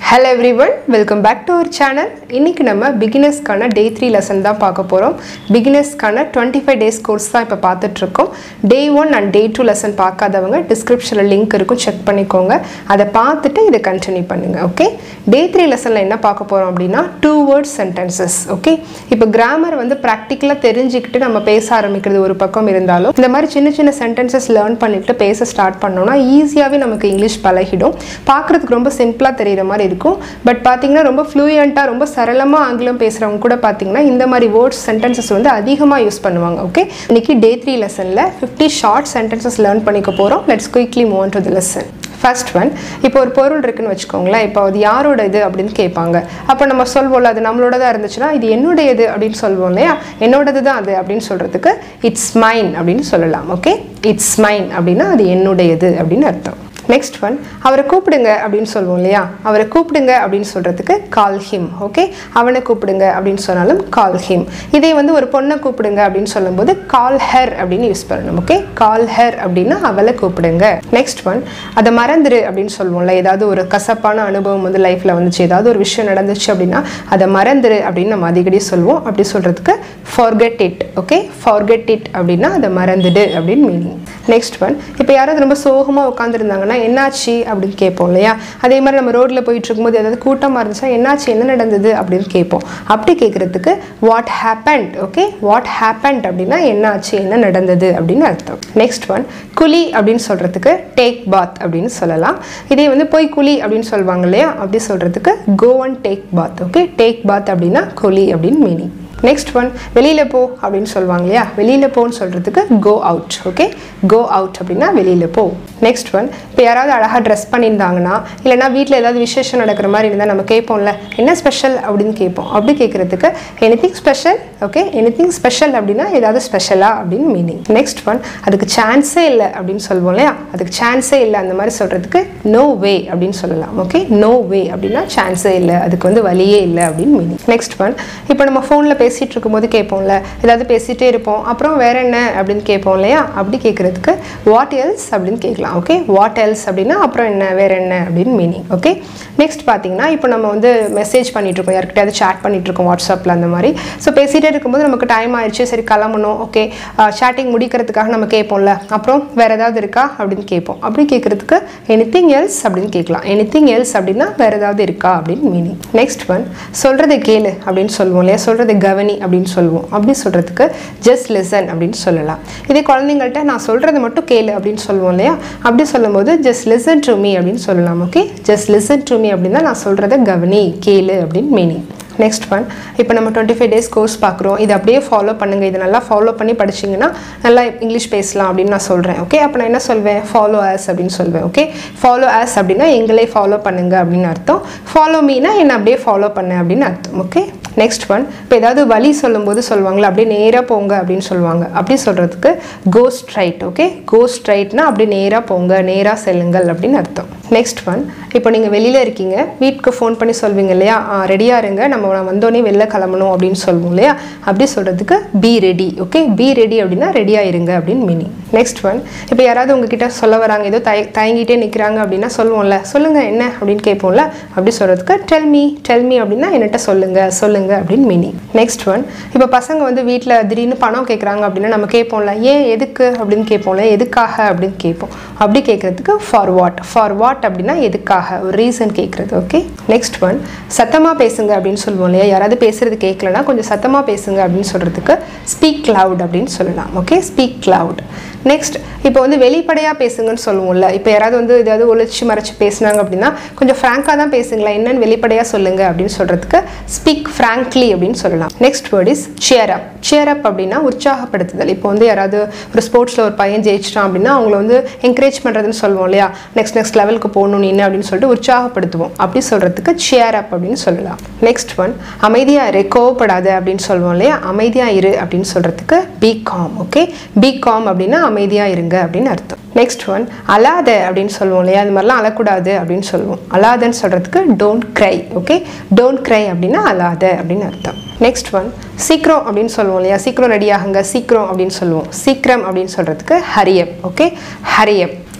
hello everyone welcome back to our channel இன்றைக்கி நம்ம பிகினர்ஸ்க்கான டே த்ரீ லெசன் தான் பார்க்க போகிறோம் பிகினர்ஸ்க்கான டுவெண்ட்டி ஃபைவ் டேஸ் கோர்ஸ் தான் இப்போ பார்த்துட்ருக்கோம் day one and day two lesson பார்க்காதவங்க டிஸ்கிரிப்ஷனில் லிங்க் இருக்கும் செக் பண்ணிக்கோங்க அதை பார்த்துட்டு இதை கண்டினியூ பண்ணுங்கள் ஓகே டே த்ரீ லெசனில் என்ன பார்க்க போகிறோம் அப்படின்னா டூ வேர்ட்ஸ் சென்டென்சஸ் ஓகே இப்போ கிராமர் வந்து ப்ராக்டிக்கலாக தெரிஞ்சுக்கிட்டு நம்ம பேச ஆரம்பிக்கிறது ஒரு பக்கம் இருந்தாலும் இந்த மாதிரி சின்ன சின்ன சென்டென்சஸ் லேர்ன் பண்ணிட்டு பேச ஸ்டார்ட் பண்ணோம்னா ஈஸியாகவே நமக்கு இங்கிலீஷ் பழகிடும் பார்க்குறதுக்கு ரொம்ப சிம்பிளாக தெரிகிற மாதிரி இருக்கும் பட் பார்த்தீங்கன்னா ரொம்ப ஃப்ளூயண்ட்டாக ரொம்ப சரளமாக ஆங்கிலம் பேசுகிறவங்க கூட பார்த்தீங்கன்னா இந்த மாதிரி வேர்ட்ஸ் சென்டென்சஸ் வந்து அதிகமாக யூஸ் பண்ணுவாங்க ஓகே இன்னைக்கு டே த்ரீ லெசனில் ஃபிஃப்டி ஷார்ட் சென்டென்சஸ் லேர்ன் பண்ணிக்க போகிறோம் let's quickly move to the lesson first one இப்போ ஒரு பொருள் இருக்குன்னு வச்சுக்கோங்களேன் இப்போ அது யாரோட இது அப்படின்னு கேட்பாங்க அப்போ நம்ம சொல்வோம்ல அது நம்மளோடதாக இருந்துச்சுன்னா இது என்னுடையது அப்படின்னு சொல்வோம் இல்லையா என்னோடது தான் அது அப்படின்னு சொல்கிறதுக்கு இட்ஸ் மைன் அப்படின்னு சொல்லலாம் ஓகே இட்ஸ் மைன் அப்படின்னா அது என்னுடையது அப்படின்னு அர்த்தம் நெக்ஸ்ட் ஒன் அவரை கூப்பிடுங்க அப்படின்னு சொல்லுவோம் இல்லையா அவரை கூப்பிடுங்க அப்படின்னு சொல்கிறதுக்கு கால் ஹிம் ஓகே அவனை கூப்பிடுங்க அப்படின்னு சொன்னாலும் கால் ஹிம் இதே வந்து ஒரு பொண்ணை கூப்பிடுங்க அப்படின்னு சொல்லும்போது கால் ஹெர் அப்படின்னு யூஸ் பண்ணணும் ஓகே கால் ஹெர் அப்படின்னா அவளை கூப்பிடுங்க நெக்ஸ்ட் ஒன் அதை மறந்துரு அப்படின்னு சொல்லுவோம்ல ஏதாவது ஒரு கசப்பான அனுபவம் வந்து லைஃப்பில் வந்துச்சு ஏதாவது ஒரு விஷயம் நடந்துச்சு அப்படின்னா அதை மறந்துரு அப்படின்னு நம்ம அடிக்கடி சொல்லுவோம் அப்படி சொல்கிறதுக்கு forget it okay forget it அப்படின்னா அதை மறந்துடு அப்படின்னு மீனிங் நெக்ஸ்ட் ஒன் இப்போ யாராவது ரொம்ப சோகமாக உட்காந்துருந்தாங்கன்னா என்னாச்சு அப்படின்னு கேட்போம் இல்லையா அதே மாதிரி நம்ம ரோட்டில் போயிட்டு இருக்கும்போது ஏதாவது கூட்டமாக இருந்துச்சா என்னாச்சு என்ன நடந்தது அப்படின்னு கேட்போம் அப்படி கேட்குறதுக்கு what happened okay what happened அப்படின்னா என்னாச்சு என்ன நடந்தது அப்படின்னு அர்த்தம் நெக்ஸ்ட் ஒன் குழி அப்படின்னு சொல்கிறதுக்கு டேக் பாத் அப்படின்னு சொல்லலாம் இதே வந்து போய் குழி அப்படின்னு சொல்லுவாங்க இல்லையா அப்படி சொல்கிறதுக்கு go and take bath okay take bath அப்படின்னா குழி அப்படின்னு மீனிங் நெக்ஸ்ட் ஒன் வெளியில் போ அப்படின்னு சொல்லுவாங்க இல்லையா வெளியில் போன்னு சொல்கிறதுக்கு go out okay go out அப்படின்னா வெளியில் போ நெக்ஸ்ட் ஒன் இப்போ யாராவது அழகாக ட்ரெஸ் பண்ணியிருந்தாங்கன்னா இல்லைனா வீட்டில் ஏதாவது விசேஷம் நடக்கிற மாதிரி இருந்தால் நம்ம கேட்போம்ல என்ன ஸ்பெஷல் அப்படின்னு கேட்போம் அப்படி கேட்குறதுக்கு anything special okay anything special அப்படின்னா ஏதாவது ஸ்பெஷலா அப்படின்னு மீனிங் நெக்ஸ்ட் ஒன் அதுக்கு சான்ஸே இல்லை அப்படின்னு சொல்லுவோம் இல்லையா அதுக்கு சான்ஸே இல்லை அந்த மாதிரி சொல்கிறதுக்கு நோ வே அப்படின்னு சொல்லலாம் ஓகே நோ வே அப்படின்னா சான்ஸே இல்லை அதுக்கு வந்து வழியே இல்லை அப்படின்னு மீனிங் நெக்ஸ்ட் ஒன் இப்போ நம்ம ஃபோனில் பேசிகிட்டு இருக்கும்போது கேட்போம்ல ஏதாவது பேசிகிட்டே இருப்போம் அப்புறம் வேற என்ன அப்படின்னு கேட்போம் இல்லையா அப்படி கேட்குறதுக்கு வாட் எல்ஸ் அப்படின்னு கேட்கலாம் ஓகே வாட் எல்ஸ் அப்படின்னா அப்புறம் என்ன வேற என்ன அப்படின்னு மீனிங் ஓகே நெக்ஸ்ட் பார்த்தீங்கன்னா இப்போ நம்ம வந்து மெசேஜ் பண்ணிட்டு இருக்கோம் யார்கிட்டயாவது சேட் பண்ணிட்டு இருக்கோம் வாட்ஸ்அப்பில் அந்த மாதிரி ஸோ பேசிகிட்டே இருக்கும்போது நமக்கு டைம் ஆயிடுச்சு சரி கிளம்பணும் ஓகே சேட்டிங் முடிக்கிறதுக்காக நம்ம கேட்போம்ல அப்புறம் வேற ஏதாவது இருக்கா அப்படின்னு கேட்போம் அப்படி கேட்குறதுக்கு எனிதிங் எல்ஸ் அப்படின்னு கேட்கலாம் எனிதிங் எல்ஸ் அப்படின்னா வேற ஏதாவது இருக்கா அப்படின்னு மீனிங் நெக்ஸ்ட் ஒன் சொல்கிறத கேளு அப்படின்னு சொல்லுவோம் இல்லையா சொல்கிறத கவனி அப்படின்னு சொல்லுவோம் அப்படி சொல்கிறதுக்கு ஜஸ்ட் லிசன் அப்படின்னு சொல்லலாம் இதே குழந்தைங்கள்ட்ட நான் சொல்கிறத மட்டும் கேளு அப்படின்னு சொல்லுவோம் இல்லையா அப்படி சொல்லும்போது ஜஸ்ட் லிசன் டு மீ அப்படின்னு சொல்லலாம் okay just listen to me அப்படின்னா நான் சொல்கிறத கவனி கேளு அப்படின்னு மீனிங் நெக்ஸ்ட் ஒன் இப்போ நம்ம டுவெண்ட்டி ஃபைவ் டேஸ் கோர்ஸ் பார்க்குறோம் இதை அப்படியே ஃபாலோ பண்ணுங்கள் இதை நல்லா ஃபாலோ பண்ணி படிச்சிங்கன்னா நல்லா இங்கிலீஷ் பேசலாம் அப்படின்னு நான் சொல்கிறேன் ஓகே அப்போ நான் என்ன சொல்வேன் ஃபாலோ ஆஸ் அப்படின்னு சொல்வேன் ஓகே ஃபாலோ ஆஸ் அப்படின்னா எங்களே ஃபாலோ பண்ணுங்க அப்படின்னு அர்த்தம் ஃபாலோ மீனா என்னை அப்படியே ஃபாலோ பண்ணு அப்படின்னு அர்த்தம் ஓகே நெக்ஸ்ட் ஒன் இப்போ ஏதாவது வழி சொல்லும்போது சொல்லுவாங்களா அப்படியே நேராக போங்க அப்படின்னு சொல்லுவாங்க அப்படி சொல்கிறதுக்கு கோ ஸ்ட்ரைட் ஓகே கோ ஸ்ட்ரைட்னா அப்படியே நேராக போங்க நேராக செல்லுங்கள் அப்படின்னு அர்த்தம் நெக்ஸ்ட் ஒன் இப்போ நீங்கள் வெளியில் இருக்கீங்க வீட்டுக்கு ஃபோன் பண்ணி சொல்வீங்க இல்லையா ரெடியாக இருங்க நம்ம வந்தோடனே வெளில கிளம்பணும் அப்படின்னு சொல்லுவோம் இல்லையா அப்படி சொல்கிறதுக்கு be ready okay be ready அப்படின்னா ரெடியாக இருங்க அப்படின்னு மீனிங் நெக்ஸ்ட் ஒன் இப்போ யாராவது உங்ககிட்ட சொல்ல வராங்க ஏதோ தய தயங்கிட்டே நிற்கிறாங்க அப்படின்னா சொல்லுவோம்ல சொல்லுங்கள் என்ன அப்படின்னு கேட்போம்ல அப்படி சொல்கிறதுக்கு டெல் மீ டெல் மீ அப்படின்னா என்கிட்ட சொல்லுங்கள் சொல்லுங்கள் அப்படின்னு மீனிங் நெக்ஸ்ட் ஒன் இப்போ பசங்க வந்து வீட்டில் திடீர்னு பணம் கேட்குறாங்க அப்படின்னா நம்ம கேட்போம்ல ஏன் எதுக்கு அப்படின்னு கேட்போம்ல எதுக்காக அப்படின்னு கேட்போம் அப்படி கேட்குறதுக்கு ஃபார் வாட் ஃபார் வாட் அப்படின்னா எதுக்காக ஒரு ரீசன் கேட்குறது ஓகே நெக்ஸ்ட் ஒன் சத்தமாக பேசுங்க அப்படின்னு சொல்லுவோம் இல்லையா யாராவது பேசுறது கேட்கலனா கொஞ்சம் சத்தமாக பேசுங்க அப்படின்னு சொல்கிறதுக்கு ஸ்பீக் கிளவுட் அப்படின்னு சொல்லலாம் ஓகே ஸ்பீக் கிளவுட் நெக்ஸ்ட் இப்போ வந்து வெளிப்படையாக பேசுங்கன்னு சொல்லுவோம்ல இப்போ யாராவது வந்து ஏதாவது ஒழிச்சு மறைச்சு பேசுனாங்க அப்படின்னா கொஞ்சம் ஃப்ராங்காக தான் பேசுங்களா என்னன்னு வெளிப்படையாக சொல்லுங்க அப்படின்னு சொல்கிறதுக்கு ஸ்பீக் ஃப்ராங்க்லி அப்படின்னு சொல்லலாம் next word is cheer up cheer up அப்படின்னா உற்சாகப்படுத்துதல் இப்போ வந்து யாராவது ஒரு ஸ்போர்ட்ஸில் ஒரு பையன் ஜெயிச்சிட்டான் அப்படின்னா அவங்கள வந்து என்கரேஜ் பண்ணுறதுன்னு சொல்லுவோம் இல்லையா நெக்ஸ்ட் நெக்ஸ்ட் லெவலுக்கு போகணும் நீ அப்படின்னு சொல்லிட்டு உற்சாகப்படுத்துவோம் அப்படி சொல்கிறதுக்கு சேர் அப் அப்படின்னு சொல்லலாம் நெக்ஸ்ட் ஒன் அமைதியாக இரு கோவப்படாத அப்படின்னு சொல்லுவோம் இல்லையா அமைதியாக இரு அப்படின்னு சொல்கிறதுக்கு be calm okay be calm அப்படின்னா அமைதியாக இருங்க அப்படின்னு அர்த்தம் நெக்ஸ்ட் ஒன் அழாத அப்படின்னு சொல்லுவோம் இல்லையா அது மாதிரிலாம் அழக்கூடாது அப்படின்னு சொல்லுவோம் அழாதன்னு சொல்கிறதுக்கு don't cry okay don't cry அப்படின்னா அழாத அப்படின்னு அர்த்தம் நெக்ஸ்ட் ஒன் சீக்கிரம் அப்படின்னு சொல்லுவோம் இல்லையா சீக்கிரம் ரெடி ஆகுங்க சீக்கிரம் அப்படின்னு சொல்லுவோம் சீக்கிரம் அப்படின்னு சொல்கிறதுக்கு hurry up okay hurry up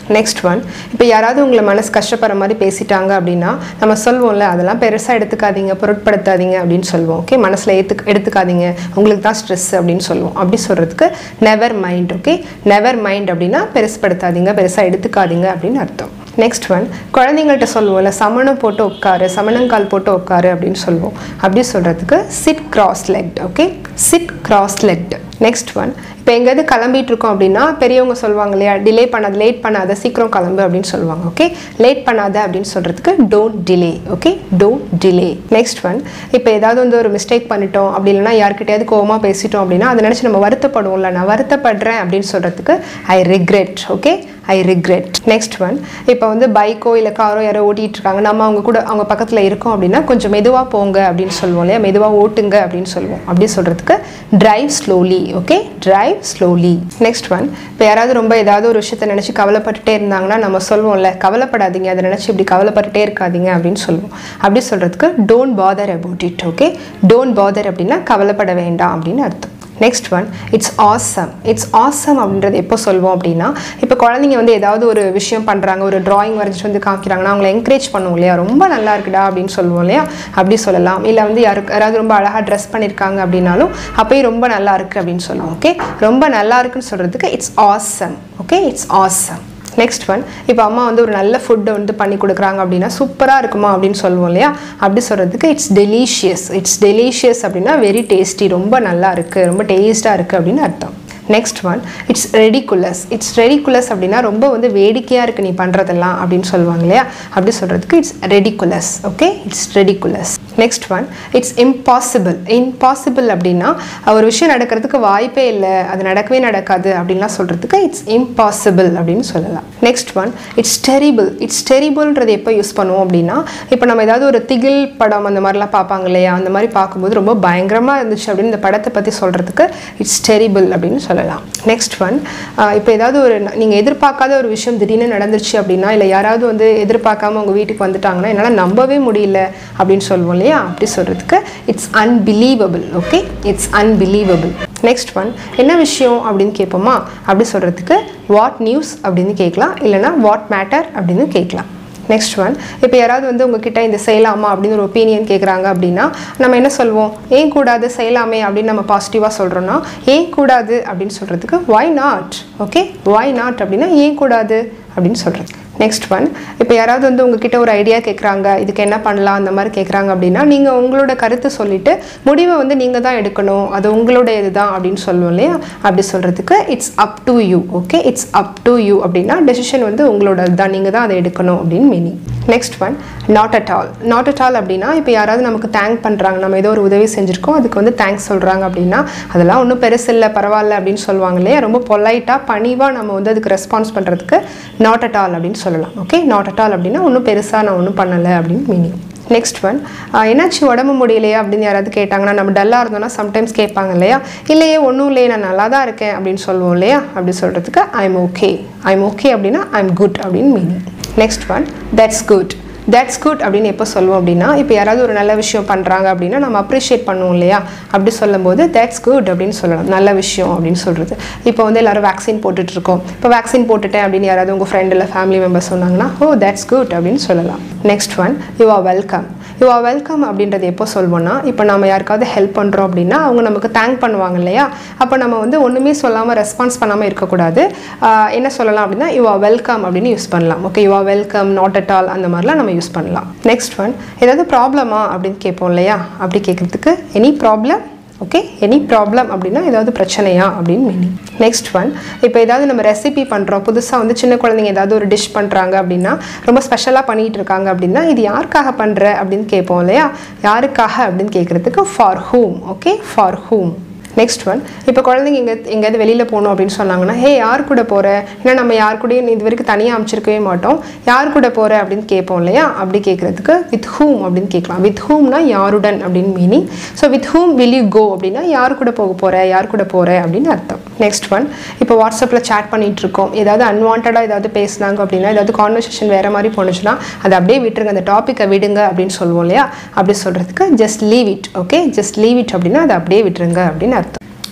next one இப்போ யாராவது உங்களை மனசு கஷ்டப்படுற மாதிரி பேசிட்டாங்க அப்படின்னா நம்ம சொல்வோம்ல அதெல்லாம் பெருசாக எடுத்துக்காதீங்க பொருட்படுத்தாதீங்க அப்படின்னு சொல்லுவோம் ஓகே மனசில் ஏற்று எடுத்துக்காதீங்க உங்களுக்கு தான் ஸ்ட்ரெஸ் அப்படின்னு சொல்லுவோம் அப்படி சொல்கிறதுக்கு never mind okay never mind அப்படின்னா பெருசுப்படுத்தாதீங்க பெருசாக எடுத்துக்காதீங்க அப்படின்னு அர்த்தம் நெக்ஸ்ட் ஒன் குழந்தைங்கள்ட்ட சொல்லுவோம்ல சமணம் போட்டு உட்காரு சமணங்கால் போட்டு உட்காரு அப்படின்னு சொல்லுவோம் அப்படி சொல்கிறதுக்கு sit cross legged okay sit cross legged next one இப்போ எங்கேயாவது கிளம்பிட்டு இருக்கோம் அப்படின்னா பெரியவங்க சொல்லுவாங்க இல்லையா டிலே பண்ணாத லேட் பண்ணாத சீக்கிரம் கிளம்பு அப்படின்னு சொல்லுவாங்க ஓகே லேட் பண்ணாத அப்படின்னு சொல்கிறதுக்கு don't delay okay don't delay next one இப்போ ஏதாவது வந்து ஒரு மிஸ்டேக் பண்ணிட்டோம் அப்படி இல்லைன்னா யார்கிட்டயாவது கோவமாக பேசிட்டோம் அப்படின்னா அதை நினச்சி நம்ம வருத்தப்படுவோம்ல நான் வருத்தப்படுறேன் அப்படின்னு சொல்கிறதுக்கு I regret okay I regret next one இப்போ வந்து பைக்கோ இல்லை காரோ யாரோ ஓட்டிகிட்டு இருக்காங்க நம்ம அவங்க கூட அவங்க பக்கத்தில் இருக்கோம் அப்படின்னா கொஞ்சம் மெதுவாக போங்க அப்படின்னு சொல்லுவோம் இல்லையா மெதுவாக ஓட்டுங்க அப்படின்னு சொல்லுவோம் அப்படி சொல்கிறதுக்கு drive slowly okay drive slowly next one இப்போ யாராவது ரொம்ப ஏதாவது ஒரு விஷயத்தை நினச்சி கவலைப்பட்டுட்டே இருந்தாங்கன்னா நம்ம சொல்லுவோம்ல கவலைப்படாதீங்க அதை நினச்சி இப்படி கவலைப்பட்டுட்டே இருக்காதீங்க அப்படின்னு சொல்லுவோம் அப்படி சொல்கிறதுக்கு don't bother about it okay don't bother அப்படின்னா கவலைப்பட வேண்டாம் அப்படின்னு அர்த்தம் next one it's awesome it's awesome அப்படின்றது எப்போ சொல்வோம் அப்படின்னா இப்போ குழந்தைங்க வந்து ஏதாவது ஒரு விஷயம் பண்ணுறாங்க ஒரு டிராயிங் வரைஞ்சிட்டு வந்து காமிக்கிறாங்கன்னா அவங்கள என்கரேஜ் பண்ணுவோம் இல்லையா ரொம்ப நல்லா இருக்குடா அப்படின்னு சொல்லுவோம் இல்லையா அப்படி சொல்லலாம் இல்லை வந்து யாருக்கு யாராவது ரொம்ப அழகாக ட்ரெஸ் பண்ணியிருக்காங்க அப்படின்னாலும் அப்பயும் ரொம்ப நல்லா இருக்கு அப்படின்னு சொல்லுவோம் ஓகே ரொம்ப நல்லா இருக்குன்னு சொல்கிறதுக்கு it's awesome okay it's awesome next one இப்போ அம்மா வந்து ஒரு நல்ல ஃபுட்டை வந்து பண்ணி கொடுக்குறாங்க அப்படின்னா சூப்பராக இருக்குமா அப்படின்னு சொல்லுவோம் இல்லையா அப்படி சொல்கிறதுக்கு இட்ஸ் டெலிஷியஸ் இட்ஸ் டெலிஷியஸ் அப்படின்னா வெரி டேஸ்டி ரொம்ப நல்லா இருக்குது ரொம்ப டேஸ்ட்டாக இருக்குது அப்படின்னு அர்த்தம் next one it's ridiculous it's ridiculous அப்படின்னா ரொம்ப வந்து வேடிக்கையாக இருக்குது நீ பண்ணுறதெல்லாம் அப்படின்னு சொல்லுவாங்க இல்லையா அப்படி சொல்கிறதுக்கு it's ridiculous okay it's ridiculous next one it's impossible impossible அப்படின்னா ஒரு விஷயம் நடக்கிறதுக்கு வாய்ப்பே இல்லை அது நடக்கவே நடக்காது அப்படின்லாம் சொல்கிறதுக்கு இட்ஸ் இம்பாசிபிள் அப்படின்னு சொல்லலாம் next one it's terrible it's டெரிபிள்ன்றது எப்போ யூஸ் பண்ணுவோம் அப்படின்னா இப்போ நம்ம ஏதாவது ஒரு திகில் படம் அந்த மாதிரிலாம் பார்ப்பாங்க இல்லையா அந்த மாதிரி பார்க்கும்போது ரொம்ப பயங்கரமாக இருந்துச்சு அப்படின்னு இந்த படத்தை பற்றி சொல்கிறதுக்கு இட்ஸ் டெரிபிள் அப்படின்னு சொல்லலாம் நெக்ஸ்ட் ஒன் இப்போ ஏதாவது ஒரு நீங்கள் எதிர்பார்க்காத ஒரு விஷயம் திடீர்னு நடந்துருச்சு அப்படின்னா இல்லை யாராவது வந்து எதிர்பார்க்காம உங்கள் வீட்டுக்கு வந்துட்டாங்கன்னா என்னால் நம்பவே முடியல அப்படின்னு சொல்லுவோம் இல்லையா அப்படி சொல்கிறதுக்கு it's unbelievable okay it's unbelievable next one என்ன விஷயம் அப்படின்னு கேட்போமா அப்படி சொல்கிறதுக்கு வாட் நியூஸ் அப்படின்னு கேட்கலாம் இல்லைனா வாட் மேட்டர் அப்படின்னு கேட்கலாம் நெக்ஸ்ட் ஒன் இப்போ யாராவது வந்து உங்ககிட்ட இந்த செய்யலாமா அப்படின்னு ஒரு ஒப்பீனியன் கேட்குறாங்க அப்படின்னா நம்ம என்ன சொல்வோம் ஏன் கூடாது செய்யலாமே அப்படின்னு நம்ம பாசிட்டிவாக சொல்கிறோன்னா ஏன் கூடாது அப்படின்னு சொல்கிறதுக்கு why not okay why not அப்படின்னா ஏன் கூடாது அப்படின்னு சொல்கிறது நெக்ஸ்ட் ஒன் இப்போ யாராவது வந்து உங்ககிட்ட ஒரு ஐடியா கேட்குறாங்க இதுக்கு என்ன பண்ணலாம் அந்த மாதிரி கேட்குறாங்க அப்படின்னா நீங்கள் உங்களோட கருத்து சொல்லிட்டு முடிவை வந்து நீங்கள் தான் எடுக்கணும் அது உங்களோட இதுதான் அப்படின்னு சொல்லுவோம் இல்லையா அப்படி சொல்கிறதுக்கு it's up to you okay it's up to you அப்படின்னா டெசிஷன் வந்து உங்களோட தான் நீங்கள் தான் அதை எடுக்கணும் அப்படின்னு meaning next one not at all not at all அப்படின்னா இப்போ யாராவது நமக்கு தேங்க் பண்ணுறாங்க நம்ம ஏதோ ஒரு உதவி செஞ்சுருக்கோம் அதுக்கு வந்து தேங்க்ஸ் சொல்கிறாங்க அப்படின்னா அதெல்லாம் ஒன்றும் பெருசு இல்லை பரவாயில்ல அப்படின்னு சொல்லுவாங்க இல்லையா ரொம்ப பொலைட்டாக பணிவாக நம்ம வந்து அதுக்கு ரெஸ்பான்ஸ் பண்ணுறதுக்கு நாட் அட் ஆல் அப்படின்னு சொல்லலாம் ஓகே நாட் அட் ஆல் அப்படின்னா ஒன்றும் பெருசாக நான் ஒன்றும் பண்ணலை அப்படின்னு மீனிங் நெக்ஸ்ட் ஒன் என்னாச்சு உடம்பு முடியலையா அப்படின்னு யாராவது கேட்டாங்கன்னா நம்ம டல்லாக இருந்தோம்னா சம்டைம்ஸ் கேட்பாங்க இல்லையா இல்லையே ஒன்றும் இல்லையே நான் நல்லா தான் இருக்கேன் அப்படின்னு சொல்லுவோம் இல்லையா அப்படி சொல்கிறதுக்கு ஐம் ஓகே ஐம் ஓகே அப்படின்னா ஐம் குட் அப்படின்னு meaning next one that's good that's good அப்படின்னு எப்போ சொல்லுவோம் அப்படின்னா இப்போ யாராவது ஒரு நல்ல விஷயம் பண்ணுறாங்க அப்படின்னா நம்ம அப்ரிஷியேட் பண்ணுவோம் இல்லையா அப்படி சொல்லும்போது தட்ஸ் குட் அப்படின்னு சொல்லலாம் நல்ல விஷயம் அப்படின்னு சொல்கிறது இப்போ வந்து எல்லாரும் வேக்சின் போட்டுட்ருக்கோம் இப்போ வேக்சின் போட்டுட்டேன் அப்படின்னு யாராவது உங்கள் ஃப்ரெண்ட் இல்லை ஃபேமிலி மெம்பர் சொன்னாங்கன்னா ஓ தட்ஸ் குட் அப்படின்னு சொல்லலாம் next one you are welcome you are welcome அப்படின்றது எப்போ சொல்வோம்னா இப்போ நம்ம யாருக்காவது ஹெல்ப் பண்ணுறோம் அப்படின்னா அவங்க நமக்கு தேங்க் பண்ணுவாங்க இல்லையா அப்போ நம்ம வந்து ஒன்றுமே சொல்லாமல் ரெஸ்பான்ஸ் பண்ணாமல் இருக்கக்கூடாது ஆஹ் என்ன சொல்லலாம் அப்படின்னா யூ ஆர் வெல்கம் அப்படின்னு யூஸ் பண்ணலாம் okay you are welcome not at all அந்த மாதிரிலாம் நம்ம யூஸ் பண்ணலாம் நெக்ஸ்ட் ஒன் ஏதாவது ப்ராப்ளமா அப்படின்னு கேட்போம் இல்லையா அப்படி கேட்குறதுக்கு any problem okay any problem அப்படின்னா ஏதாவது பிரச்சனையா அப்படின்னு மீனிங் நெக்ஸ்ட் ஒன் இப்போ ஏதாவது நம்ம ரெசிபி பண்ணுறோம் புதுசாக வந்து சின்ன குழந்தைங்க ஏதாவது ஒரு டிஷ் பண்ணுறாங்க அப்படின்னா ரொம்ப ஸ்பெஷலாக பண்ணிகிட்டு இருக்காங்க அப்படின்னா இது யாருக்காக பண்ணுற அப்படின்னு கேட்போம் இல்லையா யாருக்காக அப்படின்னு கேட்குறதுக்கு for whom okay for whom next one இப்போ குழந்தைங்க எங்கே எங்கேயாவது வெளியில் போகணும் அப்படின்னு சொன்னாங்கன்னா ஹே யார் கூட போகிற ஏன்னா நம்ம யார் கூடயும் இது வரைக்கும் தனியாக அமைச்சிருக்கவே மாட்டோம் யார் கூட போகிற அப்படின்னு கேட்போம் இல்லையா அப்படி கேட்குறதுக்கு வித் ஹூம் அப்படின்னு கேட்கலாம் வித் ஹூம்னா யாருடன் அப்படின்னு meaning so with whom will you go அப்படின்னா யார் கூட போக போகிற யார் கூட போகிற அப்படின்னு அர்த்தம் நெக்ஸ்ட் ஒன் இப்போ வாட்ஸ்அப்பில் சேட் பண்ணிட்டு இருக்கோம் ஏதாவது அன்வான்டாக ஏதாவது பேசுனாங்க அப்படின்னா ஏதாவது கான்வர்சேஷன் வேறு மாதிரி போணுச்சுன்னா அதை அப்படியே விட்டுருங்க அந்த டாப்பிக்கை விடுங்க அப்படின்னு சொல்லுவோம் இல்லையா அப்படி சொல்கிறதுக்கு just leave it okay just leave it அப்படின்னா அதை அப்படியே விட்டுருங்க அப்படின்னு அர்த்தம்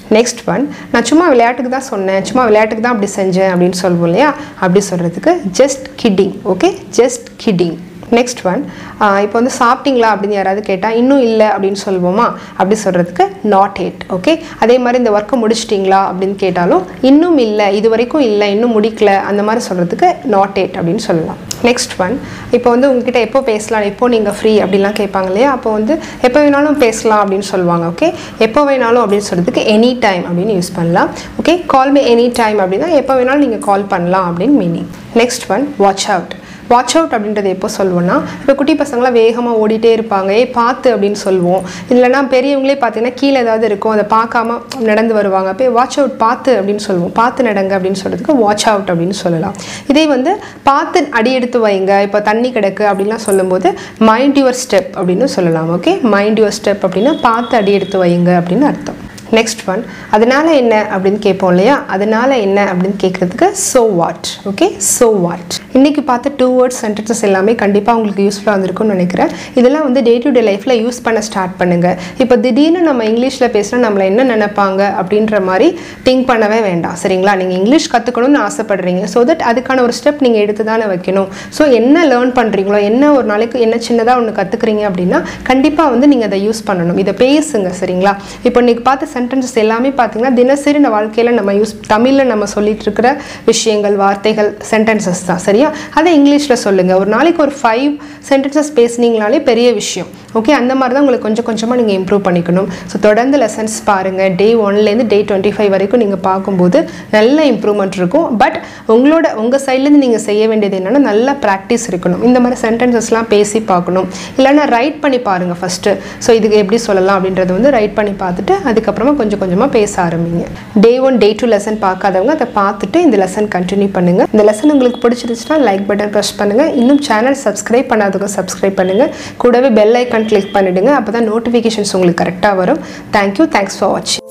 நெக்ஸ்ட் ஒன் நான் சும்மா விளையாட்டுக்கு தான் சொன்னேன் சும்மா விளையாட்டுக்கு தான் அப்படி செஞ்சேன் அப்படின்னு சொல்லுவோம் இல்லையா அப்படி சொல்கிறதுக்கு just kidding okay just kidding next one இப்போ வந்து சாப்பிட்டீங்களா அப்படின்னு யாராவது கேட்டால் இன்னும் இல்லை அப்படின்னு சொல்லுவோமா அப்படி சொல்கிறதுக்கு நாட் எட் ஓகே அதே மாதிரி இந்த ஒர்க்கை முடிச்சிட்டிங்களா அப்படின்னு கேட்டாலும் இன்னும் இல்லை இது வரைக்கும் இல்லை இன்னும் முடிக்கல அந்த மாதிரி சொல்கிறதுக்கு நாட் எட் அப்படின்னு சொல்லலாம் நெக்ஸ்ட் ஒன் இப்போ வந்து உங்ககிட்ட எப்போ பேசலாம் எப்போ நீங்கள் ஃப்ரீ அப்படிலாம் கேட்பாங்க இல்லையா அப்போ வந்து எப்போ வேணாலும் பேசலாம் அப்படின்னு சொல்லுவாங்க ஓகே எப்போ வேணாலும் அப்படின்னு சொல்கிறதுக்கு எனி டைம் அப்படின்னு யூஸ் பண்ணலாம் okay call me any time அப்படின்னா எப்போ வேணாலும் நீங்கள் கால் பண்ணலாம் அப்படின்னு meaning next one watch out watch out அப்படின்றது எப்போ சொல்லுவோம்னா இப்போ குட்டி பசங்களாம் வேகமாக ஓடிட்டே இருப்பாங்க ஏ பார்த்து அப்படின்னு சொல்லுவோம் இல்லைனா பெரியவங்களே பார்த்தீங்கன்னா கீழே ஏதாவது இருக்கும் அதை பார்க்காம நடந்து வருவாங்க அப்போ வாட்ச் அவுட் பார்த்து அப்படின்னு சொல்லுவோம் பார்த்து நடங்க அப்படின்னு சொல்கிறதுக்கு வாட்ச் அவுட் அப்படின்னு சொல்லலாம் இதே வந்து பார்த்து அடி எடுத்து வைங்க இப்போ தண்ணி கிடக்கு அப்படின்லாம் சொல்லும்போது மைண்ட் யுவர் ஸ்டெப் அப்படின்னு சொல்லலாம் ஓகே மைண்ட் யுவர் ஸ்டெப் அப்படின்னா பார்த்து அடி எடுத்து வைங்க அப்படின்னு அர்த்தம் நெக்ஸ்ட் ஒன் அதனால என்ன அப்படின்னு கேட்போம் இல்லையா அதனால என்ன அப்படின்னு கேட்குறதுக்கு so what okay so what இன்றைக்கி பார்த்த டூ வேர்ட்ஸ் சென்டென்சஸ் எல்லாமே கண்டிப்பாக உங்களுக்கு யூஸ்ஃபுல்லாக வந்திருக்கும்னு நினைக்கிறேன் இதெல்லாம் வந்து டே டு டே லைஃப்பில் யூஸ் பண்ண ஸ்டார்ட் பண்ணுங்கள் இப்போ திடீர்னு நம்ம இங்கிலீஷில் பேசினா நம்மளை என்ன நினைப்பாங்க அப்படின்ற மாதிரி திங்க் பண்ணவே வேண்டாம் சரிங்களா நீங்கள் இங்கிலீஷ் கற்றுக்கணும்னு ஆசைப்படுறீங்க ஸோ தட் அதுக்கான ஒரு ஸ்டெப் நீங்கள் எடுத்து தானே வைக்கணும் ஸோ என்ன லேர்ன் பண்ணுறீங்களோ என்ன ஒரு நாளைக்கு என்ன சின்னதாக ஒன்று கற்றுக்குறீங்க அப்படின்னா கண்டிப்பாக வந்து நீங்கள் அதை யூஸ் பண்ணணும் இதை பேசுங்க சரிங்களா இப்போ இன்றைக்கி பார்த்த சென்டென்சஸ் எல்லாமே பார்த்தீங்கன்னா தினசரி இந்த வாழ்க்கையில் நம்ம யூஸ் தமிழில் நம்ம சொல்லிட்டு இருக்கிற விஷயங்கள் வார்த்தைகள் சென்டென்சஸ் தான் சரியா அதை இங்கிலீஷில் சொல்லுங்கள் ஒரு நாளைக்கு ஒரு ஃபைவ் சென்டென்சஸ் பேசுனீங்கனாலே பெரிய விஷயம் ஓகே அந்த மாதிரி தான் உங்களுக்கு கொஞ்சம் கொஞ்சமாக நீங்கள் இம்ப்ரூவ் பண்ணிக்கணும் ஸோ தொடர்ந்து லெசன்ஸ் பாருங்கள் டே ஒன்லேருந்து டே டுவெண்ட்டி ஃபைவ் வரைக்கும் நீங்கள் பார்க்கும்போது நல்ல இம்ப்ரூவ்மெண்ட் இருக்கும் பட் உங்களோட உங்கள் சைட்லேருந்து நீங்கள் செய்ய வேண்டியது என்னென்னா நல்ல ப்ராக்டிஸ் இருக்கணும் இந்த மாதிரி சென்டென்சஸ்லாம் பேசி பார்க்கணும் இல்லைன்னா ரைட் பண்ணி பாருங்கள் ஃபஸ்ட்டு ஸோ இதுக்கு எப்படி சொல்லலாம் அப்படின்றத வந்து ரைட் பண்ணி பார்த்துட்டு அதுக்கப்புறமா கொஞ்சம் கொஞ்சமாக பேச ஆரம்பிங்க day one day two lesson பார்க்காதவங்க அதை பார்த்துட்டு இந்த லெசன் கண்டினியூ பண்ணுங்கள் இந்த லெசன் உங்களுக்கு பிடிச்சிருச்சுன்னா லைக் பட்டன் ப்ரெஸ் பண்ணுங்கள் இன்னும் சேனல் சப்ஸ்கிரைப் பண்ணாதவங்க சப்ஸ்கிரைப் பண்ணுங்கள் கூடவே பெல் ஐக்கான் கிளிக் பண்ணிவிடுங்க அப்போ தான் நோட்டிஃபிகேஷன்ஸ் உங்களுக்கு கரெக்டாக வரும் தேங்க்யூ தேங்க்ஸ் ஃபார் வாட்சிங்